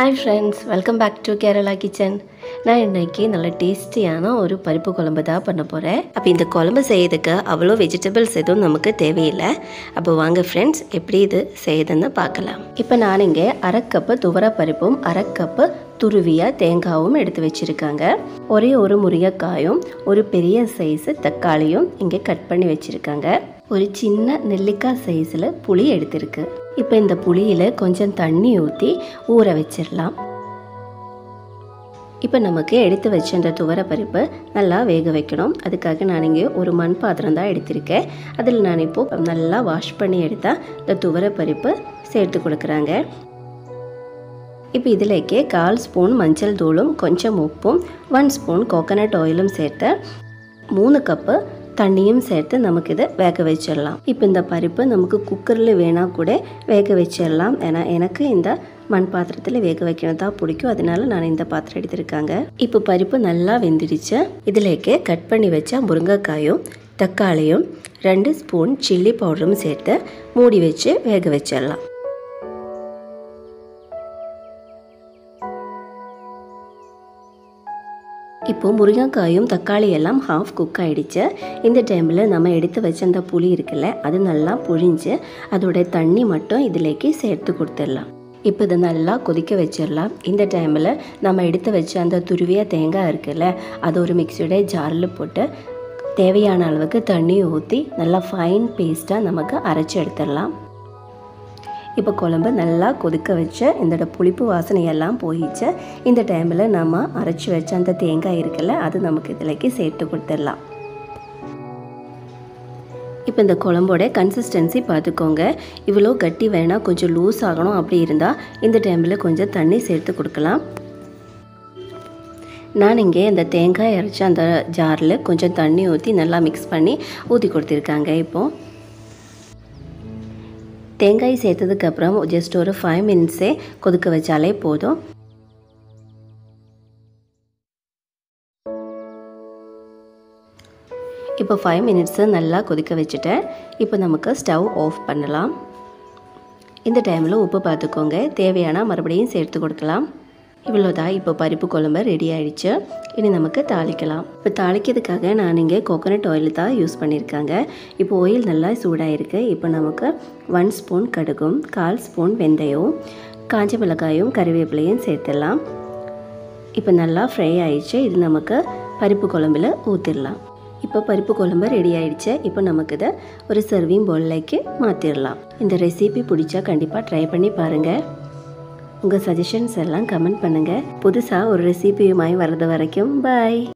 hi friends welcome back to Kerala kitchen நான் இன்னைக்கு நல்ல டேஸ்டியான ஒரு பருப்பு குழம்பு தான் பண்ண போகிறேன் அப்போ இந்த குழம்பு செய்யறதுக்கு அவ்வளோ வெஜிடபிள்ஸ் எதுவும் நமக்கு தேவையில்லை அப்போ வாங்க ஃப்ரெண்ட்ஸ் எப்படி இது செய்யுதுன்னு பார்க்கலாம் இப்போ நான் இங்கே அரை கப்பு துவர பருப்பும் அரை கப்பு துருவிய தேங்காவும் எடுத்து வச்சுருக்காங்க ஒரே ஒரு முருங்கைக்காயும் ஒரு பெரிய சைஸு தக்காளியும் இங்கே கட் பண்ணி வச்சுருக்காங்க ஒரு சின்ன நெல்லிக்காய் சைஸில் புளி எடுத்திருக்கு இப்போ இந்த புளியில் கொஞ்சம் தண்ணி ஊற்றி ஊற வச்சிடலாம் இப்போ நமக்கு எடுத்து வச்ச இந்த துவரப்பருப்பு நல்லா வேக வைக்கணும் அதுக்காக நான் இங்கே ஒரு மண் பாத்திரம் தான் எடுத்திருக்கேன் அதில் நான் இப்போது நல்லா வாஷ் பண்ணி எடுத்தால் இந்த துவரப்பருப்பு சேர்த்து கொடுக்குறாங்க இப்போ இதிலேக்கே கால் ஸ்பூன் மஞ்சள் தூளும் கொஞ்சம் உப்பும் ஒன் ஸ்பூன் கோகனட் ஆயிலும் சேர்த்து மூணு கப்பு தண்ணியும் சேர்த்து நமக்கு இதை வேக வச்சிடலாம் இப்போ இந்த பருப்பு நமக்கு குக்கரில் வேணால் கூட வேக வச்சிடலாம் ஏன்னா எனக்கு இந்த மண் பாத்திரத்தில் வேக வைக்கணும் தான் பிடிக்கும் அதனால நான் இந்த பாத்திரம் எடுத்திருக்காங்க இப்போ பருப்பு நல்லா வெந்துடுச்சு இதிலேக்கு கட் பண்ணி வச்ச முருங்கைக்காயும் தக்காளியும் ரெண்டு ஸ்பூன் சில்லி பவுடரும் சேர்த்து மூடி வச்சு வேக வச்சிடலாம் இப்போ முருங்கைக்காயும் தக்காளி எல்லாம் ஹாஃப் குக் ஆகிடுச்சு இந்த டைமில் நம்ம எடுத்து வச்ச அந்த புளி இருக்குல்ல அது நல்லா புழிஞ்சு அதோட தண்ணி மட்டும் இதிலேக்கு சேர்த்து கொடுத்துடலாம் இப்போ இதை நல்லா கொதிக்க வச்சிடலாம் இந்த டைமில் நம்ம எடுத்து வச்ச அந்த துருவிய தேங்காய் இருக்குல்ல அது ஒரு மிக்சியோட ஜாரில் போட்டு தேவையான அளவுக்கு தண்ணி ஊற்றி நல்லா ஃபைன் பேஸ்ட்டாக நமக்கு அரைச்சி எடுத்துடலாம் இப்போ குழம்பு நல்லா கொதிக்க வச்ச இந்த புளிப்பு வாசனையெல்லாம் போயிடுச்சு இந்த டைமில் நம்ம அரைச்சி வச்ச அந்த தேங்காய் இருக்குல்ல அது நமக்கு இதிலேக்கு சேர்த்து கொடுத்துடலாம் இப்போ இந்த குழம்போட கன்சிஸ்டன்சி பார்த்துக்கோங்க இவ்வளோ கட்டி வேணால் கொஞ்சம் லூஸ் ஆகணும் அப்படி இருந்தால் இந்த டைமில் கொஞ்சம் தண்ணி சேர்த்து கொடுக்கலாம் நான் இங்கே இந்த தேங்காய் அரைச்ச அந்த ஜாரில் கொஞ்சம் தண்ணி ஊற்றி நல்லா மிக்ஸ் பண்ணி ஊற்றி கொடுத்துருக்காங்க இப்போது தேங்காய் சேர்த்ததுக்கப்புறம் ஜஸ்ட் ஒரு ஃபைவ் மினிட்ஸே கொதிக்க வச்சாலே போதும் இப்போ ஃபைவ் மினிட்ஸு நல்லா கொதிக்க வச்சுட்டேன் இப்போ நமக்கு ஸ்டவ் ஆஃப் பண்ணலாம் இந்த டைமில் உப்பு பார்த்துக்கோங்க தேவையான மறுபடியும் சேர்த்து கொடுக்கலாம் இவ்வளோதான் இப்போ பருப்பு குழம்பு ரெடி ஆகிடுச்சு இனி நமக்கு தாளிக்கலாம் இப்போ தாளிக்கிறதுக்காக நான் இங்கே கோகோனட் ஆயில் தான் யூஸ் பண்ணியிருக்காங்க இப்போ ஆயில் நல்லா சூடாகிருக்கு இப்போ நமக்கு ஒன் ஸ்பூன் கடுகும் கால் ஸ்பூன் வெந்தயம் காஞ்ச மிளகாயும் கறிவேப்பிலையும் சேர்த்துடலாம் இப்போ நல்லா ஃப்ரை ஆயிடுச்சு இது நமக்கு பருப்பு குழம்புல ஊற்றிடலாம் இப்போ பருப்பு குழம்பு ரெடி ஆயிடுச்சு இப்போ நமக்கு இதை ஒரு சர்விங் பவுல்லைக்கு மாற்றிடலாம் இந்த ரெசிபி பிடிச்சா கண்டிப்பாக ட்ரை பண்ணி பாருங்கள் உங்கள் சஜஷன்ஸ் எல்லாம் கமெண்ட் பண்ணுங்கள் புதுசாக ஒரு ரெசிபியுமாய் வர்றது வரைக்கும் பாய்